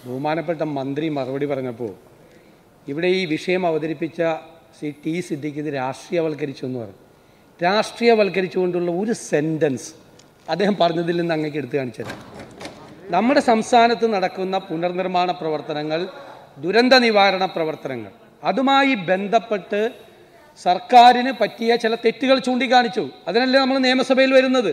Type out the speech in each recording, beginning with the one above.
ബഹുമാനപ്പെട്ട മന്ത്രി മറുപടി പറഞ്ഞപ്പോൾ ഇവിടെ ഈ വിഷയം അവതരിപ്പിച്ച ശ്രീ ടി സിദ്ദിഖ് ഇത് രാഷ്ട്രീയവൽക്കരിച്ചു എന്ന് പറഞ്ഞു രാഷ്ട്രീയവൽക്കരിച്ചുകൊണ്ടുള്ള ഒരു സെൻറ്റൻസ് അദ്ദേഹം പറഞ്ഞതിൽ നിന്ന് അങ്ങേക്ക് എടുത്തു കാണിച്ചത് നമ്മുടെ സംസ്ഥാനത്ത് നടക്കുന്ന പുനർനിർമ്മാണ പ്രവർത്തനങ്ങൾ ദുരന്ത നിവാരണ പ്രവർത്തനങ്ങൾ അതുമായി ബന്ധപ്പെട്ട് സർക്കാരിന് പറ്റിയ ചില തെറ്റുകൾ ചൂണ്ടിക്കാണിച്ചു അതിനല്ലേ നമ്മൾ നിയമസഭയിൽ വരുന്നത്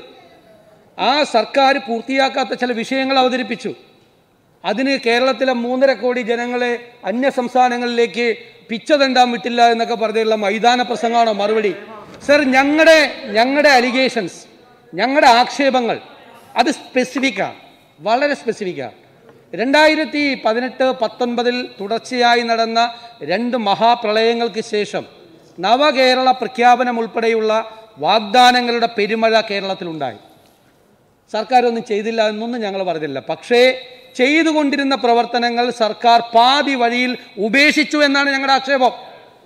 ആ സർക്കാർ പൂർത്തിയാക്കാത്ത ചില വിഷയങ്ങൾ അവതരിപ്പിച്ചു അതിന് കേരളത്തിലെ മൂന്നര കോടി ജനങ്ങളെ അന്യ സംസ്ഥാനങ്ങളിലേക്ക് പിച്ച തണ്ടാൻ വിട്ടില്ല എന്നൊക്കെ പറഞ്ഞുള്ള മൈതാന പ്രസംഗമാണോ മറുപടി സർ ഞങ്ങളുടെ ഞങ്ങളുടെ അലിഗേഷൻസ് ഞങ്ങളുടെ ആക്ഷേപങ്ങൾ അത് സ്പെസിഫിക്കാണ് വളരെ സ്പെസിഫിക്കാണ് രണ്ടായിരത്തി പതിനെട്ട് പത്തൊൻപതിൽ തുടർച്ചയായി നടന്ന രണ്ട് മഹാപ്രളയങ്ങൾക്ക് ശേഷം നവകേരള പ്രഖ്യാപനം ഉൾപ്പെടെയുള്ള വാഗ്ദാനങ്ങളുടെ പെരുമഴ കേരളത്തിലുണ്ടായി സർക്കാരൊന്നും ചെയ്തില്ല എന്നൊന്നും ഞങ്ങൾ പറഞ്ഞില്ല പക്ഷേ ചെയ്തുകൊണ്ടിരുന്ന പ്രവർത്തനങ്ങൾ സർക്കാർ പാതി വഴിയിൽ ഉപേക്ഷിച്ചു എന്നാണ് ഞങ്ങളുടെ ആക്ഷേപം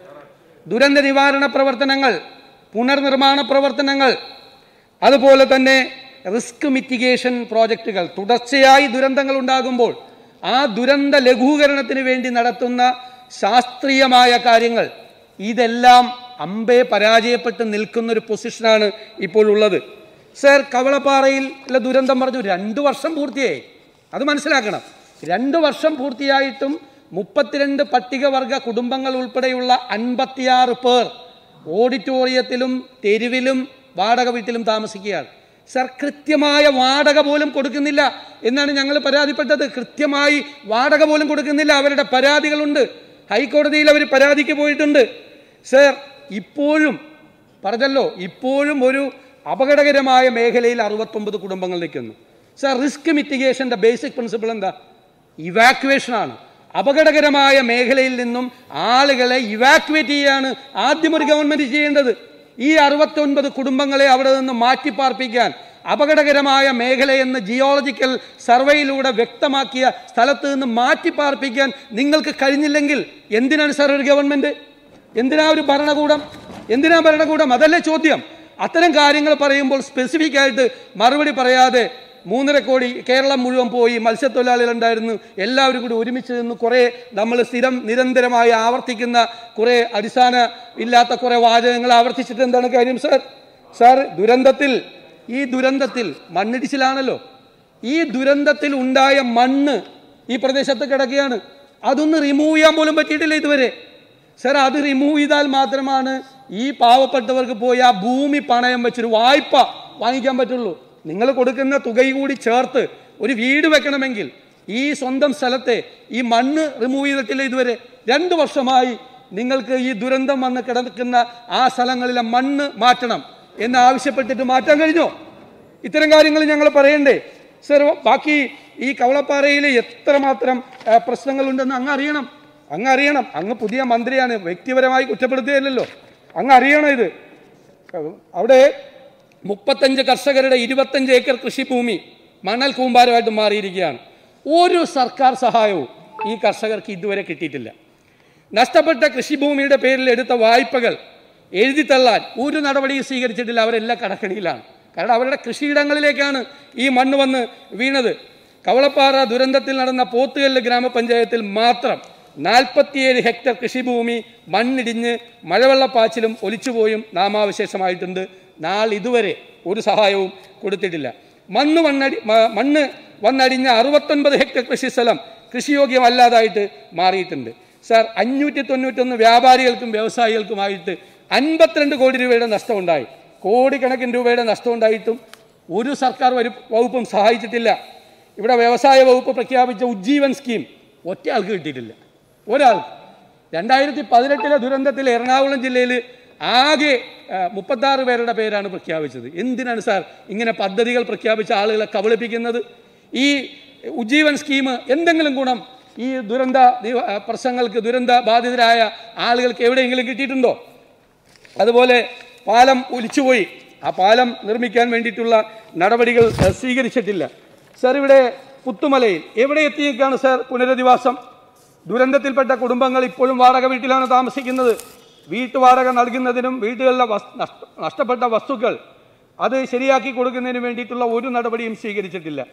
ദുരന്ത നിവാരണ പ്രവർത്തനങ്ങൾ പുനർനിർമ്മാണ പ്രവർത്തനങ്ങൾ അതുപോലെ തന്നെ റിസ്ക് മിറ്റിഗേഷൻ പ്രോജക്റ്റുകൾ തുടർച്ചയായി ദുരന്തങ്ങൾ ഉണ്ടാകുമ്പോൾ ആ ദുരന്ത ലഘൂകരണത്തിന് വേണ്ടി നടത്തുന്ന ശാസ്ത്രീയമായ കാര്യങ്ങൾ ഇതെല്ലാം അമ്പേ പരാജയപ്പെട്ട് നിൽക്കുന്ന ഒരു പൊസിഷനാണ് ഇപ്പോൾ ഉള്ളത് സർ കവളപ്പാറയിൽ ഉള്ള ദുരന്തം പറഞ്ഞു രണ്ട് വർഷം പൂർത്തിയായി അത് മനസ്സിലാക്കണം രണ്ട് വർഷം പൂർത്തിയായിട്ടും മുപ്പത്തിരണ്ട് പട്ടികവർഗ കുടുംബങ്ങൾ ഉൾപ്പെടെയുള്ള അൻപത്തിയാറ് പേർ ഓഡിറ്റോറിയത്തിലും തെരുവിലും വാടക വീട്ടിലും താമസിക്കുകയാണ് സർ കൃത്യമായ വാടക പോലും കൊടുക്കുന്നില്ല എന്നാണ് ഞങ്ങൾ പരാതിപ്പെട്ടത് കൃത്യമായി വാടക പോലും കൊടുക്കുന്നില്ല അവരുടെ പരാതികളുണ്ട് ഹൈക്കോടതിയിൽ അവർ പരാതിക്ക് പോയിട്ടുണ്ട് സർ ഇപ്പോഴും പറഞ്ഞല്ലോ ഇപ്പോഴും ഒരു അപകടകരമായ മേഖലയിൽ അറുപത്തൊമ്പത് കുടുംബങ്ങൾ നിൽക്കുന്നു സർ റിസ്ക് മിറ്റിഗേഷൻ്റെ ബേസിക് പ്രിൻസിപ്പിൾ എന്താ ഇവാക്യുവേഷനാണ് അപകടകരമായ മേഖലയിൽ നിന്നും ആളുകളെ ഇവാക്യുവേറ്റ് ചെയ്യാണ് ആദ്യം ഒരു ഗവൺമെന്റ് ചെയ്യേണ്ടത് ഈ അറുപത്തൊൻപത് കുടുംബങ്ങളെ അവിടെ നിന്ന് മാറ്റിപ്പാർപ്പിക്കാൻ അപകടകരമായ മേഖലയെന്ന് ജിയോളജിക്കൽ സർവേയിലൂടെ വ്യക്തമാക്കിയ സ്ഥലത്ത് നിന്ന് മാറ്റിപ്പാർപ്പിക്കാൻ നിങ്ങൾക്ക് കഴിഞ്ഞില്ലെങ്കിൽ എന്തിനാണ് സാർ ഒരു ഗവൺമെന്റ് എന്തിനാ ഒരു ഭരണകൂടം എന്തിനാ ഭരണകൂടം അതല്ലേ ചോദ്യം അത്തരം കാര്യങ്ങൾ പറയുമ്പോൾ സ്പെസിഫിക് ആയിട്ട് മറുപടി പറയാതെ മൂന്നര കോടി കേരളം മുഴുവൻ പോയി മത്സ്യത്തൊഴിലാളികളുണ്ടായിരുന്നു എല്ലാവരും കൂടി ഒരുമിച്ച് നിന്ന് കുറേ നമ്മൾ സ്ഥിരം നിരന്തരമായി ആവർത്തിക്കുന്ന കുറേ അടിസ്ഥാന ഇല്ലാത്ത കുറേ വാചകങ്ങൾ ആവർത്തിച്ചിട്ട് എന്താണ് കാര്യം സാർ സാർ ദുരന്തത്തിൽ ഈ ദുരന്തത്തിൽ മണ്ണിടിച്ചിലാണല്ലോ ഈ ദുരന്തത്തിൽ ഉണ്ടായ മണ്ണ് ഈ പ്രദേശത്ത് കിടക്കുകയാണ് അതൊന്ന് റിമൂവ് ചെയ്യാൻ പോലും പറ്റിയിട്ടില്ല ഇതുവരെ സർ അത് റിമൂവ് ചെയ്താൽ മാത്രമാണ് ഈ പാവപ്പെട്ടവർക്ക് പോയി ആ ഭൂമി പണയം വെച്ചൊരു വായ്പ വാങ്ങിക്കാൻ പറ്റുള്ളൂ നിങ്ങൾ കൊടുക്കുന്ന തുക കൂടി ചേർത്ത് ഒരു വീട് വെക്കണമെങ്കിൽ ഈ സ്വന്തം സ്ഥലത്തെ ഈ മണ്ണ് റിമൂവ് ചെയ്തിട്ടില്ല ഇതുവരെ രണ്ട് വർഷമായി നിങ്ങൾക്ക് ഈ ദുരന്തം വന്ന് കിടക്കുന്ന ആ സ്ഥലങ്ങളിലെ മണ്ണ് മാറ്റണം എന്ന് ആവശ്യപ്പെട്ടിട്ട് മാറ്റാൻ കഴിഞ്ഞോ ഇത്തരം കാര്യങ്ങൾ ഞങ്ങൾ പറയണ്ടേ സർ ബാക്കി ഈ കവളപ്പാറയിൽ എത്രമാത്രം ആ, പ്രശ്നങ്ങളുണ്ടെന്ന് അങ്ങ് അറിയണം അങ്ങ് അറിയണം അങ്ങ് പുതിയ മന്ത്രിയാണ് വ്യക്തിപരമായി കുറ്റപ്പെടുത്തുകയല്ലോ അങ്ങ് അറിയണം ഇത് അവിടെ മുപ്പത്തഞ്ച് കർഷകരുടെ ഇരുപത്തഞ്ച് ഏക്കർ കൃഷിഭൂമി മണൽ കൂമ്പാരമായിട്ട് മാറിയിരിക്കുകയാണ് ഒരു സർക്കാർ സഹായവും ഈ കർഷകർക്ക് ഇതുവരെ കിട്ടിയിട്ടില്ല നഷ്ടപ്പെട്ട കൃഷിഭൂമിയുടെ പേരിൽ എടുത്ത വായ്പകൾ എഴുതിത്തള്ളാൻ ഒരു നടപടിയും സ്വീകരിച്ചിട്ടില്ല അവരെല്ലാം കടക്കണിയിലാണ് കാരണം അവരുടെ കൃഷിയിടങ്ങളിലേക്കാണ് ഈ മണ്ണ് വന്ന് വീണത് കവളപ്പാറ ദുരന്തത്തിൽ നടന്ന പോത്തുകല്ല് ഗ്രാമപഞ്ചായത്തിൽ മാത്രം നാൽപ്പത്തിയേഴ് ഹെക്ടർ കൃഷിഭൂമി മണ്ണിടിഞ്ഞ് മഴവെള്ളപ്പാച്ചിലും ഒലിച്ചുപോയും നാമാവശേഷമായിട്ടുണ്ട് നാളിതുവരെ ഒരു സഹായവും കൊടുത്തിട്ടില്ല മണ്ണ് വണ്ണടി മ- മണ്ണ് വന്നടിഞ്ഞ അറുപത്തൊൻപത് ഹെക്ടർ കൃഷിസ്ഥലം കൃഷിയോഗ്യമല്ലാതായിട്ട് മാറിയിട്ടുണ്ട് സാർ അഞ്ഞൂറ്റി തൊണ്ണൂറ്റൊന്ന് വ്യാപാരികൾക്കും വ്യവസായികൾക്കുമായിട്ട് അൻപത്തിരണ്ട് കോടി രൂപയുടെ നഷ്ടമുണ്ടായി കോടിക്കണക്കിന് രൂപയുടെ നഷ്ടമുണ്ടായിട്ടും ഒരു സർക്കാർ വരു വകുപ്പും സഹായിച്ചിട്ടില്ല ഇവിടെ വ്യവസായ വകുപ്പ് പ്രഖ്യാപിച്ച ഉജ്ജീവൻ സ്കീം ഒറ്റ ആൾക്ക് കിട്ടിയിട്ടില്ല ഒരാൾക്ക് രണ്ടായിരത്തി പതിനെട്ടിലെ ദുരന്തത്തിൽ എറണാകുളം ജില്ലയിൽ ആകെ മുപ്പത്താറ് പേരുടെ പേരാണ് പ്രഖ്യാപിച്ചത് എന്തിനാണ് സാർ ഇങ്ങനെ പദ്ധതികൾ പ്രഖ്യാപിച്ച ആളുകളെ കബളിപ്പിക്കുന്നത് ഈ ഉജ്ജീവൻ സ്കീം എന്തെങ്കിലും ഗുണം ഈ ദുരന്ത നിവ- ആ, പ്രശ്നങ്ങൾക്ക് ദുരന്ത ബാധിതരായ ആളുകൾക്ക് എവിടെയെങ്കിലും കിട്ടിയിട്ടുണ്ടോ അതുപോലെ പാലം ഒലിച്ചുപോയി ആ പാലം നിർമ്മിക്കാൻ വേണ്ടിയിട്ടുള്ള നടപടികൾ ഏഹ്, സ്വീകരിച്ചിട്ടില്ല സാർ ഇവിടെ പുത്തുമലയിൽ എവിടെ എത്തിയേക്കാണ് സാർ പുനരധിവാസം ദുരന്തത്തിൽപ്പെട്ട കുടുംബങ്ങൾ ഇപ്പോഴും വാടക വീട്ടിലാണ് താമസിക്കുന്നത് വീട്ടുവാടക നൽകുന്നതിനും വീട്ടുകളിലെ വസ് നഷ്ട- നഷ്ടപ്പെട്ട വസ്തുക്കൾ അത് ശരിയാക്കി കൊടുക്കുന്നതിന് വേണ്ടിയിട്ടുള്ള ഒരു നടപടിയും സ്വീകരിച്ചിട്ടില്ല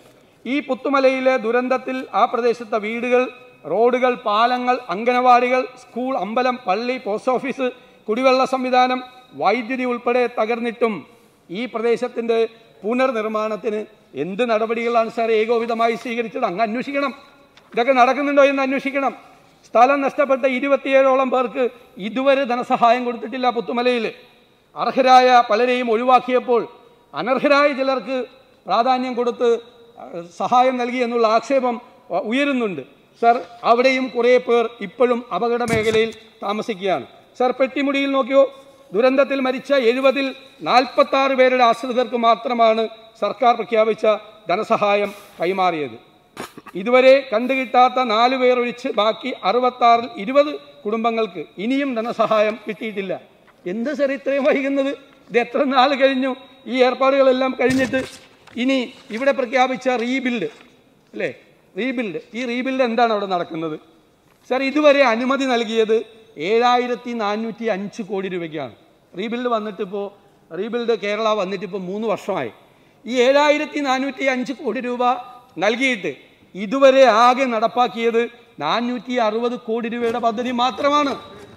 ഈ പുത്തുമലയിലെ ദുരന്തത്തിൽ ആ പ്രദേശത്തെ വീടുകൾ റോഡുകൾ പാലങ്ങൾ അംഗനവാടികൾ സ്കൂൾ അമ്പലം പള്ളി പോസ്റ്റ് ഓഫീസ് കുടിവെള്ള സംവിധാനം വൈദ്യുതി ഉൾപ്പെടെ തകർന്നിട്ടും ഈ പ്രദേശത്തിൻ്റെ പുനർനിർമ്മാണത്തിന് എന്ത് നടപടികളാണ് സാർ ഏകോപിതമായി സ്വീകരിച്ചത് അങ്ങ് അന്വേഷിക്കണം ഇതൊക്കെ നടക്കുന്നുണ്ടോ എന്ന് അന്വേഷിക്കണം സ്ഥലം നഷ്ടപ്പെട്ട ഇരുപത്തിയേഴോളം പേർക്ക് ഇതുവരെ ധനസഹായം കൊടുത്തിട്ടില്ല പുത്തുമലയിൽ അർഹരായ പലരെയും ഒഴിവാക്കിയപ്പോൾ അനർഹരായ ചിലർക്ക് പ്രാധാന്യം കൊടുത്ത് അഹ്, സഹായം നൽകി എന്നുള്ള ആക്ഷേപം അഹ്, ഉയരുന്നുണ്ട് സർ അവിടെയും കുറേ പേർ ഇപ്പോഴും അപകട മേഖലയിൽ താമസിക്കുകയാണ് സർ പെട്ടിമുടിയിൽ നോക്കിയോ ദുരന്തത്തിൽ മരിച്ച എഴുപതിൽ നാൽപ്പത്തി ആറ് പേരുടെ ആശ്രിതർക്ക് മാത്രമാണ് സർക്കാർ പ്രഖ്യാപിച്ച ധനസഹായം കൈമാറിയത് ഇതുവരെ കണ്ടുകിട്ടാത്ത നാല് പേർ ഒഴിച്ച് ബാക്കി അറുപത്താറിൽ ഇരുപത് കുടുംബങ്ങൾക്ക് ഇനിയും ധനസഹായം കിട്ടിയിട്ടില്ല എന്ത് സർ ഇത്രയും വൈകുന്നത് ഇത് എത്ര നാൾ കഴിഞ്ഞു ഈ ഏർപ്പാടുകളെല്ലാം കഴിഞ്ഞിട്ട് ഇനി ഇവിടെ പ്രഖ്യാപിച്ച റീബിൽഡ് അല്ലേ റീബിൽഡ് ഈ റീബിൽഡ് എന്താണ് അവിടെ നടക്കുന്നത് സർ ഇതുവരെ അനുമതി നൽകിയത് ഏഴായിരത്തി നാനൂറ്റി അഞ്ച് കോടി രൂപയ്ക്കാണ് റീബിൽഡ് വന്നിട്ടിപ്പോൾ റീബിൽഡ് കേരള വന്നിട്ടിപ്പോൾ മൂന്ന് വർഷമായി ഈ ഏഴായിരത്തി നാനൂറ്റി അഞ്ച് കോടി രൂപ നൽകിയിട്ട് ഇതുവരെ ആകെ നടപ്പാക്കിയത് നാനൂറ്റി അറുപത് കോടി രൂപയുടെ പദ്ധതി മാത്രമാണ്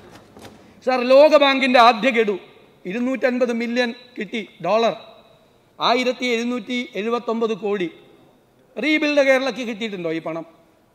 സാർ ലോകബാങ്കിൻ്റെ ആദ്യ ഗഡു ഇരുന്നൂറ്റൻപത് മില്യൺ കിട്ടി ഡോളർ ആയിരത്തി എഴുന്നൂറ്റി എഴുപത്തൊമ്പത് കോടി റീബിൽഡ് കേരളയ്ക്ക് കിട്ടിയിട്ടുണ്ടോ ഈ പണം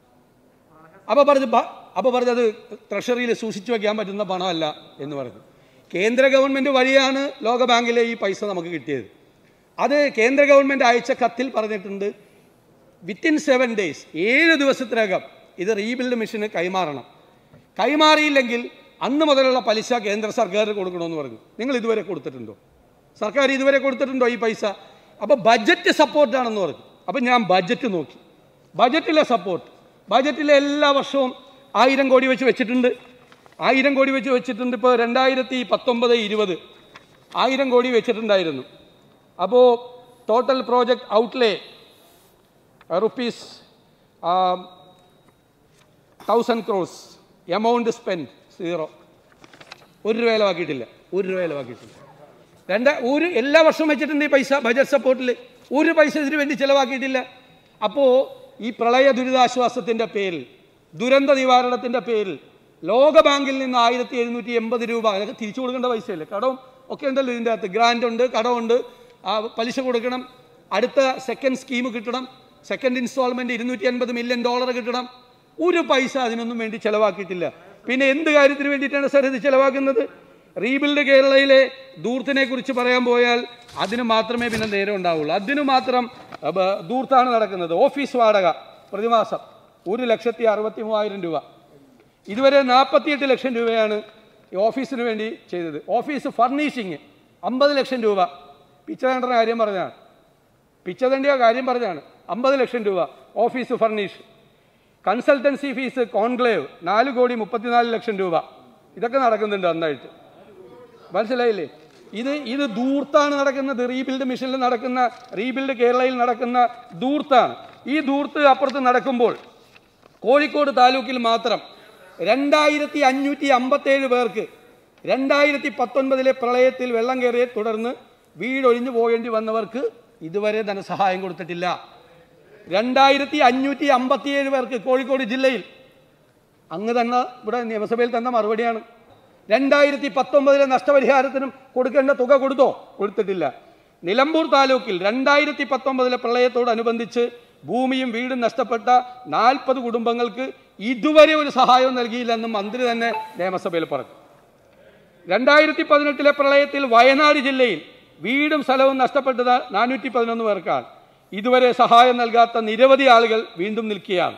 അപ്പോൾ പറഞ്ഞു അപ്പോൾ പറഞ്ഞത് ട്രഷറിയിൽ സൂക്ഷിച്ചു വയ്ക്കാൻ പറ്റുന്ന പണമല്ല എന്ന് പറഞ്ഞു കേന്ദ്ര ഗവൺമെൻറ് വഴിയാണ് ലോകബാങ്കിലെ ഈ പൈസ നമുക്ക് കിട്ടിയത് അത് കേന്ദ്ര ഗവൺമെൻറ് അയച്ച കത്തിൽ പറഞ്ഞിട്ടുണ്ട് വിത്തിൻ സെവൻ ഡേയ്സ് ഏഴ് ദിവസത്തിനകം ഇത് റീബിൽഡ് മിഷന് കൈമാറണം കൈമാറിയില്ലെങ്കിൽ അന്ന് മുതലുള്ള പലിശ കേന്ദ്ര സർക്കാർ കൊടുക്കണമെന്ന് പറഞ്ഞു നിങ്ങൾ ഇതുവരെ കൊടുത്തിട്ടുണ്ടോ സർക്കാർ ഇതുവരെ കൊടുത്തിട്ടുണ്ടോ ഈ പൈസ അപ്പോൾ ബജറ്റ് സപ്പോർട്ടാണെന്ന് പറഞ്ഞു അപ്പം ഞാൻ ബജറ്റ് നോക്കി ബജറ്റിലെ സപ്പോർട്ട് ബജറ്റിലെ എല്ലാ വർഷവും ആയിരം കോടി വെച്ച് വെച്ചിട്ടുണ്ട് ആയിരം കോടി വെച്ച് വെച്ചിട്ടുണ്ട് ഇപ്പോൾ രണ്ടായിരത്തി പത്തൊമ്പത് ഇരുപത് ആയിരം കോടി വെച്ചിട്ടുണ്ടായിരുന്നു അപ്പോൾ total project outlay rupees thousand crores amount spend zero ഒരു രൂപ ചിലവാക്കിയിട്ടില്ല ഒരു രൂപ ചിലവാക്കിയിട്ടില്ല രണ്ട് ഒരു എല്ലാ വർഷവും വെച്ചിട്ടുണ്ട് ഈ പൈസ ബജറ്റ് സപ്പോർട്ടിൽ ഒരു പൈസ ഇതിനു വേണ്ടി ചിലവാക്കിയിട്ടില്ല അപ്പോൾ ഈ പ്രളയ ദുരിതാശ്വാസത്തിൻ്റെ പേരിൽ ദുരന്ത നിവാരണത്തിൻ്റെ പേരിൽ ലോകബാങ്കിൽ നിന്ന് ആയിരത്തി എഴുന്നൂറ്റി എൺപത് രൂപ അതൊക്കെ തിരിച്ചു കൊടുക്കേണ്ട പൈസയല്ലേ കടവും ഒക്കെ ഉണ്ടല്ലോ ഇതിൻ്റെ അകത്ത് ഗ്രാൻഡ് ഉണ്ട് കടമുണ്ട് ആ പലിശ കൊടുക്കണം അടുത്ത സെക്കൻഡ് സ്കീം കിട്ടണം സെക്കൻഡ് ഇൻസ്റ്റാൾമെൻറ്റ് ഇരുന്നൂറ്റി അൻപത് മില്യൺ ഡോളർ കിട്ടണം ഒരു പൈസ അതിനൊന്നും വേണ്ടി ചിലവാക്കിയിട്ടില്ല പിന്നെ എന്ത് കാര്യത്തിന് വേണ്ടിയിട്ടാണ് സാർ ഇത് ചിലവാക്കുന്നത് റീബിൽഡ് കേരളയിലെ ദൂർത്തിനെ കുറിച്ച് പറയാൻ പോയാൽ അതിന് മാത്രമേ പിന്നെ നേരം ഉണ്ടാവുള്ളൂ അതിന് മാത്രം അഹ്, ബ- ദൂർത്താണ് നടക്കുന്നത് ഓഫീസ് വാടക പ്രതിമാസം ഒരു ലക്ഷത്തി അറുപത്തി മൂവായിരം രൂപ ഇതുവരെ നാൽപ്പത്തിയെട്ട് ലക്ഷം രൂപയാണ് ഈ ഓഫീസിന് വേണ്ടി ചെയ്തത് ഓഫീസ് ഫർണിഷിങ് അമ്പത് ലക്ഷം രൂപ പിച്ചതേണ്ട കാര്യം പറഞ്ഞാണ് പിച്ചതേണ്ടിയ കാര്യം പറഞ്ഞാണ് അമ്പത് ലക്ഷം രൂപ office furnish consultancy fees conclave നാല് കോടി മുപ്പത്തിനാല് ലക്ഷം രൂപ ഇതൊക്കെ നടക്കുന്നുണ്ട് നന്നായിട്ട് മനസ്സിലായില്ലേ ഇത് ഇത് ദൂർത്താണ് നടക്കുന്നത് റീബിൽഡ് മിഷനിൽ നടക്കുന്ന റീബിൽഡ് കേരളയിൽ നടക്കുന്ന ദൂർത്താണ് ഈ ദൂർത്ത് അപ്പുറത്ത് നടക്കുമ്പോൾ കോഴിക്കോട് താലൂക്കിൽ മാത്രം രണ്ടായിരത്തി അഞ്ഞൂറ്റി അമ്പത്തേഴ് പേർക്ക് രണ്ടായിരത്തി പത്തൊൻപതിലെ പ്രളയത്തിൽ വെള്ളം കയറിയെ തുടർന്ന് വീടൊഴിഞ്ഞു പോകേണ്ടി വന്നവർക്ക് ഇതുവരെ ധനസഹായം കൊടുത്തിട്ടില്ല രണ്ടായിരത്തി അഞ്ഞൂറ്റി അമ്പത്തിയേഴ് പേർക്ക് കോഴിക്കോട് ജില്ലയിൽ അങ്ങ് തന്ന ഇവിടെ നിയമസഭയിൽ തന്ന മറുപടിയാണ് രണ്ടായിരത്തി പത്തൊമ്പതിലെ നഷ്ടപരിഹാരത്തിനും കൊടുക്കേണ്ട തുക കൊടുത്തോ കൊടുത്തിട്ടില്ല നിലമ്പൂർ താലൂക്കിൽ രണ്ടായിരത്തി പത്തൊമ്പതിലെ പ്രളയത്തോടനുബന്ധിച്ച് ഭൂമിയും വീടും നഷ്ടപ്പെട്ട നാൽപ്പത് കുടുംബങ്ങൾക്ക് ഇതുവരെ ഒരു സഹായവും നൽകിയില്ലെന്നും മന്ത്രി തന്നെ നിയമസഭയിൽ പറഞ്ഞു രണ്ടായിരത്തി പതിനെട്ടിലെ പ്രളയത്തിൽ വയനാട് ജില്ലയിൽ വീടും സ്ഥലവും നഷ്ടപ്പെട്ടത് നാനൂറ്റി പതിനൊന്ന് പേർക്കാണ് ഇതുവരെ സഹായം നൽകാത്ത നിരവധി ആളുകൾ വീണ്ടും നിൽക്കുകയാണ്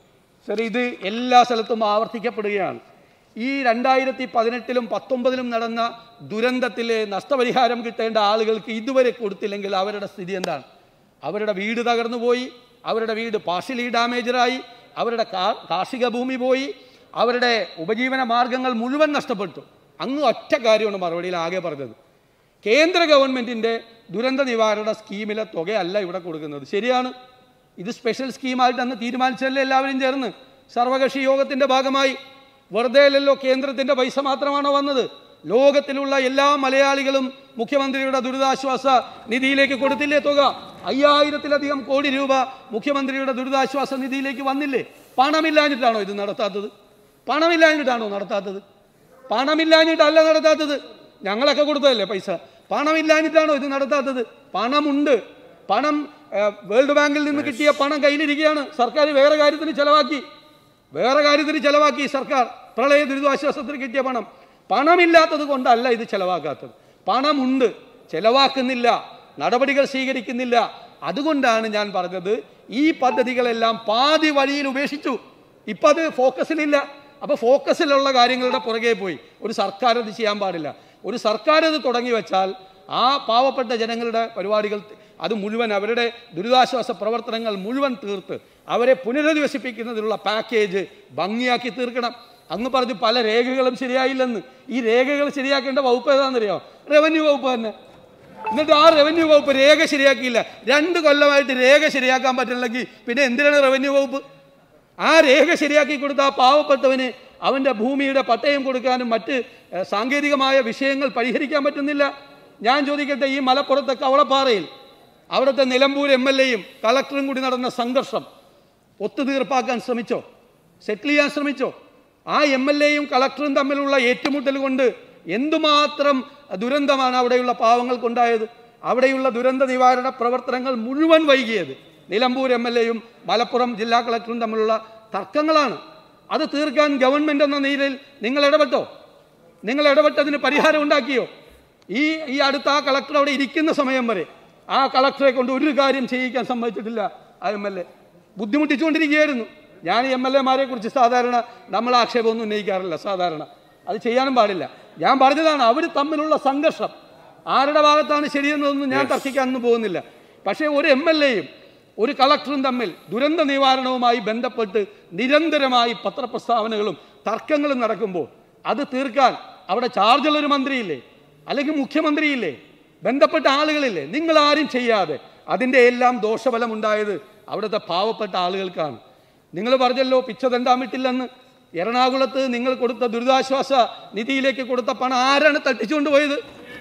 ശരി ഇത് എല്ലാ സ്ഥലത്തും ആവർത്തിക്കപ്പെടുകയാണ് ഈ രണ്ടായിരത്തി പതിനെട്ടിലും പത്തൊമ്പതിലും നടന്ന ദുരന്തത്തിലെ നഷ്ടപരിഹാരം കിട്ടേണ്ട ആളുകൾക്ക് ഇതുവരെ കൊടുത്തില്ലെങ്കിൽ അവരുടെ സ്ഥിതി എന്താണ് അവരുടെ വീട് തകർന്നു പോയി അവരുടെ വീട് പാർഷ്യലി ഡാമേജറായി അവരുടെ കാ- കാർഷിക ഭൂമി പോയി അവരുടെ ഉപജീവന മാർഗങ്ങൾ മുഴുവൻ നഷ്ടപ്പെട്ടു അങ്ങ് ഒറ്റ കാര്യമാണ് മറുപടിയിൽ ആകെ പറഞ്ഞത് കേന്ദ്ര ഗവൺമെൻറ്റിൻ്റെ ദുരന്ത നിവാരണ സ്കീമിലെ തുകയല്ല ഇവിടെ കൊടുക്കുന്നത് ശരിയാണ് ഇത് സ്പെഷ്യൽ സ്കീമായിട്ട് അന്ന് തീരുമാനിച്ചല്ലേ എല്ലാവരും ചേർന്ന് സർവകക്ഷി യോഗത്തിൻ്റെ ഭാഗമായി വെറുതെ അല്ലല്ലോ കേന്ദ്രത്തിൻ്റെ പൈസ മാത്രമാണോ വന്നത് ലോകത്തിലുള്ള എല്ലാ മലയാളികളും മുഖ്യമന്ത്രിയുടെ ദുരിതാശ്വാസ നിധിയിലേക്ക് കൊടുത്തില്ലേ തുക അയ്യായിരത്തിലധികം കോടി രൂപ മുഖ്യമന്ത്രിയുടെ ദുരിതാശ്വാസ നിധിയിലേക്ക് വന്നില്ലേ പണമില്ലാഞ്ഞിട്ടാണോ ഇത് നടത്താത്തത് പണമില്ലാഞ്ഞിട്ടാണോ നടത്താത്തത് പണമില്ലാഞ്ഞിട്ടല്ല നടത്താത്തത് ഞങ്ങളൊക്കെ കൊടുത്തതല്ലേ പൈസ പണമില്ലാഞ്ഞിട്ടാണോ ഇത് നടത്താത്തത് പണമുണ്ട് പണം ഏഹ്, വേൾഡ് ബാങ്കിൽ നിന്ന് കിട്ടിയ പണം കയ്യിലിരിക്കുകയാണ് സർക്കാർ വേറെ കാര്യത്തിന് ചെലവാക്കി വേറെ കാര്യത്തിന് ചെലവാക്കി സർക്കാർ പ്രളയ ദുരിതാശ്വാസത്തിന് കിട്ടിയ പണം പണമില്ലാത്തത് കൊണ്ടല്ല ഇത് ചെലവാക്കാത്തത് പണമുണ്ട് ചെലവാക്കുന്നില്ല നടപടികൾ സ്വീകരിക്കുന്നില്ല അതുകൊണ്ടാണ് ഞാൻ പറഞ്ഞത് ഈ പദ്ധതികളെല്ലാം പാതി വഴിയിൽ ഉപേക്ഷിച്ചു ഇപ്പം അത് ഫോക്കസിലില്ല അപ്പോൾ ഫോക്കസിലുള്ള കാര്യങ്ങളുടെ പുറകെ പോയി ഒരു സർക്കാർ അത് ചെയ്യാൻ പാടില്ല ഒരു സർക്കാർ അത് തുടങ്ങി വെച്ചാൽ ആ പാവപ്പെട്ട ജനങ്ങളുടെ പരിപാടികൾ അത് മുഴുവൻ അവരുടെ ദുരിതാശ്വാസ പ്രവർത്തനങ്ങൾ മുഴുവൻ തീർത്ത് അവരെ പുനരധിവസിപ്പിക്കുന്നതിനുള്ള പാക്കേജ് ഭംഗിയാക്കി തീർക്കണം അങ്ങ് പറഞ്ഞു പല രേഖകളും ശരിയായില്ലെന്ന് ഈ രേഖകൾ ശരിയാക്കേണ്ട വകുപ്പ് ഏതാണെന്നറിയോ റവന്യൂ വകുപ്പ് തന്നെ എന്നിട്ട് ആ റവന്യൂ വകുപ്പ് രേഖ ശരിയാക്കിയില്ല രണ്ട് കൊല്ലമായിട്ട് രേഖ ശരിയാക്കാൻ പറ്റില്ലെങ്കിൽ പിന്നെ എന്തിനാണ് റവന്യൂ വകുപ്പ് ആ രേഖ ശരിയാക്കി കൊടുത്ത ആ പാവപ്പെട്ടവന് അവൻ്റെ ഭൂമിയുടെ പട്ടയം കൊടുക്കാനും മറ്റ് ഏഹ്, സാങ്കേതികമായ വിഷയങ്ങൾ പരിഹരിക്കാൻ പറ്റുന്നില്ല ഞാൻ ചോദിക്കട്ടെ ഈ മലപ്പുറത്തെ കവളപ്പാറയിൽ അവിടുത്തെ നിലമ്പൂർ എം എൽ എയും കളക്ടറും കൂടി നടന്ന സംഘർഷം ഒത്തുതീർപ്പാക്കാൻ ശ്രമിച്ചോ സെറ്റിൽ ചെയ്യാൻ ശ്രമിച്ചോ ആ എം എൽ എയും കളക്ടറും തമ്മിലുള്ള ഏറ്റുമുട്ടൽ കൊണ്ട് എന്തുമാത്രം ദുരന്തമാണ് അവിടെയുള്ള പാവങ്ങൾക്കുണ്ടായത് അവിടെയുള്ള ദുരന്ത നിവാരണ പ്രവർത്തനങ്ങൾ മുഴുവൻ വൈകിയത് നിലമ്പൂർ എം എൽ എയും മലപ്പുറം ജില്ലാ കളക്ടറും തമ്മിലുള്ള തർക്കങ്ങളാണ് അത് തീർക്കാൻ ഗവൺമെന്റ് എന്ന നിലയിൽ നിങ്ങൾ ഇടപെട്ടോ നിങ്ങൾ ഇടപെട്ടതിന് പരിഹാരം ഉണ്ടാക്കിയോ ഈ ഈ അടുത്ത ആ കളക്ടർ അവിടെ ഇരിക്കുന്ന സമയം വരെ ആ കളക്ടറെ കൊണ്ട് ഒരു കാര്യം ചെയ്യിക്കാൻ സമ്മതിച്ചിട്ടില്ല ആ എം എൽ എ ബുദ്ധിമുട്ടിച്ചുകൊണ്ടിരിക്കുകയായിരുന്നു ഞാൻ എം എൽ എമാരെ കുറിച്ച് സാധാരണ നമ്മൾ ആക്ഷേപമൊന്നും ഉന്നയിക്കാറില്ല സാധാരണ അത് ചെയ്യാനും പാടില്ല ഞാൻ പറഞ്ഞതാണ് അവർ തമ്മിലുള്ള സംഘർഷം ആരുടെ ഭാഗത്താണ് ശരിയെന്നതൊന്നും ഞാൻ തർക്കിക്കാനൊന്നും പോകുന്നില്ല പക്ഷേ ഒരു എം എൽ എയും ഒരു കളക്ടറും തമ്മിൽ ദുരന്ത നിവാരണവുമായി ബന്ധപ്പെട്ട് നിരന്തരമായി പത്രപ്രസ്താവനകളും തർക്കങ്ങളും നടക്കുമ്പോൾ അത് തീർക്കാൻ അവിടെ ചാർജുള്ള ഒരു മന്ത്രിയില്ലേ അല്ലെങ്കിൽ മുഖ്യമന്ത്രിയില്ലേ ബന്ധപ്പെട്ട ആളുകളില്ലേ നിങ്ങൾ ആരും ചെയ്യാതെ അതിൻ്റെ എല്ലാം ദോഷഫലം ഉണ്ടായത് അവിടുത്തെ പാവപ്പെട്ട ആളുകൾക്കാണ് നിങ്ങൾ പറഞ്ഞല്ലോ പിച്ച തെണ്ടാൻ വിട്ടില്ലെന്ന് എറണാകുളത്ത് നിങ്ങൾ കൊടുത്ത ദുരിതാശ്വാസ നിധിയിലേക്ക് കൊടുത്ത പണം ആരാണ് തട്ടിച്ചുകൊണ്ട് പോയത്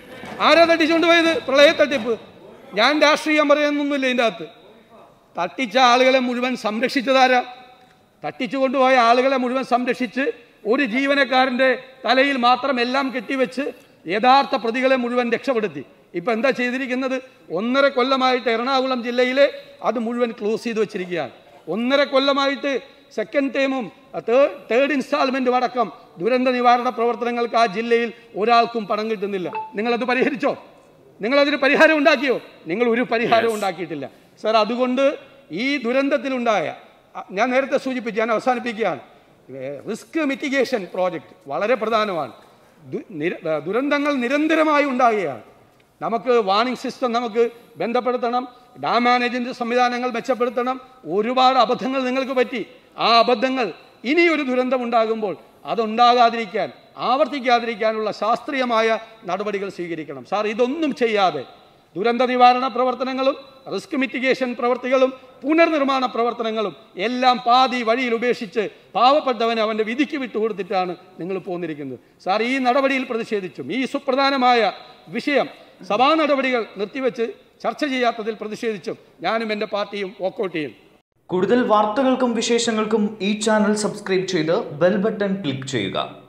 ആരാ തട്ടിച്ചുകൊണ്ട് പോയത് പ്രളയ തട്ടിപ്പ് ഞാൻ രാഷ്ട്രീയം പറയുന്നൊന്നുമില്ല ഇതിൻ്റെ അകത്ത് തട്ടിച്ച ആളുകളെ മുഴുവൻ സംരക്ഷിച്ചതാരാ തട്ടിച്ചു കൊണ്ടുപോയ ആളുകളെ മുഴുവൻ സംരക്ഷിച്ച് ഒരു ജീവനക്കാരൻ്റെ തലയിൽ മാത്രം എല്ലാം കെട്ടിവെച്ച് യഥാർത്ഥ പ്രതികളെ മുഴുവൻ രക്ഷപ്പെടുത്തി ഇപ്പം എന്താ ചെയ്തിരിക്കുന്നത് ഒന്നര കൊല്ലമായിട്ട് എറണാകുളം ജില്ലയിലെ അത് മുഴുവൻ ക്ലോസ് ചെയ്ത് വെച്ചിരിക്കുകയാണ് ഒന്നര കൊല്ലമായിട്ട് സെക്കൻഡ് ടൈമും തേർഡ് ഇൻസ്റ്റാൾമെൻറ്റും അടക്കം ദുരന്ത നിവാരണ പ്രവർത്തനങ്ങൾക്ക് ആ ജില്ലയിൽ ഒരാൾക്കും പണം കിട്ടുന്നില്ല നിങ്ങളത് പരിഹരിച്ചോ നിങ്ങളതിന് പരിഹാരം ഉണ്ടാക്കിയോ നിങ്ങൾ ഒരു പരിഹാരവും ഉണ്ടാക്കിയിട്ടില്ല സർ അതുകൊണ്ട് ഈ ദുരന്തത്തിലുണ്ടായ അ- ഞാൻ നേരത്തെ സൂചിപ്പിച്ചു ഞാൻ അവസാനിപ്പിക്കുകയാണ് റിസ്ക് മിറ്റിഗേഷൻ പ്രോജക്റ്റ് വളരെ പ്രധാനമാണ് ദു- നിര- ഏ, ദുരന്തങ്ങൾ നിരന്തരമായി ഉണ്ടാകുകയാണ് നമുക്ക് വാണിംഗ് സിസ്റ്റം നമുക്ക് ബന്ധപ്പെടുത്തണം ഡാം മാനേജ്മെൻറ്റ് സംവിധാനങ്ങൾ മെച്ചപ്പെടുത്തണം ഒരുപാട് അബദ്ധങ്ങൾ നിങ്ങൾക്ക് പറ്റി ആ അബദ്ധങ്ങൾ ഇനിയൊരു ദുരന്തം ഉണ്ടാകുമ്പോൾ അതുണ്ടാകാതിരിക്കാൻ ആവർത്തിക്കാതിരിക്കാനുള്ള ശാസ്ത്രീയമായ നടപടികൾ സ്വീകരിക്കണം സാർ ഇതൊന്നും ചെയ്യാതെ ദുരന്ത നിവാരണ പ്രവർത്തനങ്ങളും റിസ്ക് മിറ്റിഗേഷൻ പ്രവർത്തികളും പുനർനിർമ്മാണ പ്രവർത്തനങ്ങളും എല്ലാം പാതി വഴിയിൽ ഉപേക്ഷിച്ച് പാവപ്പെട്ടവനെ അവൻ്റെ വിധിക്ക് വിട്ടുകൊടുത്തിട്ടാണ് നിങ്ങൾ പോന്നിരിക്കുന്നത് സാർ ഈ നടപടിയിൽ പ്രതിഷേധിച്ചും ഈ സുപ്രധാനമായ വിഷയം സഭാ നടപടികൾ നിർത്തിവെച്ച് ചർച്ച ചെയ്യാത്തതിൽ പ്രതിഷേധിച്ചും ഞാനും എൻ്റെ പാർട്ടിയും വോക്കൗട്ട് ചെയ്യും കൂടുതൽ വാർത്തകൾക്കും വിശേഷങ്ങൾക്കും ഈ ചാനൽ സബ്സ്ക്രൈബ് ചെയ്ത് ബെൽ ബട്ടൺ ക്ലിക്ക് ചെയ്യുക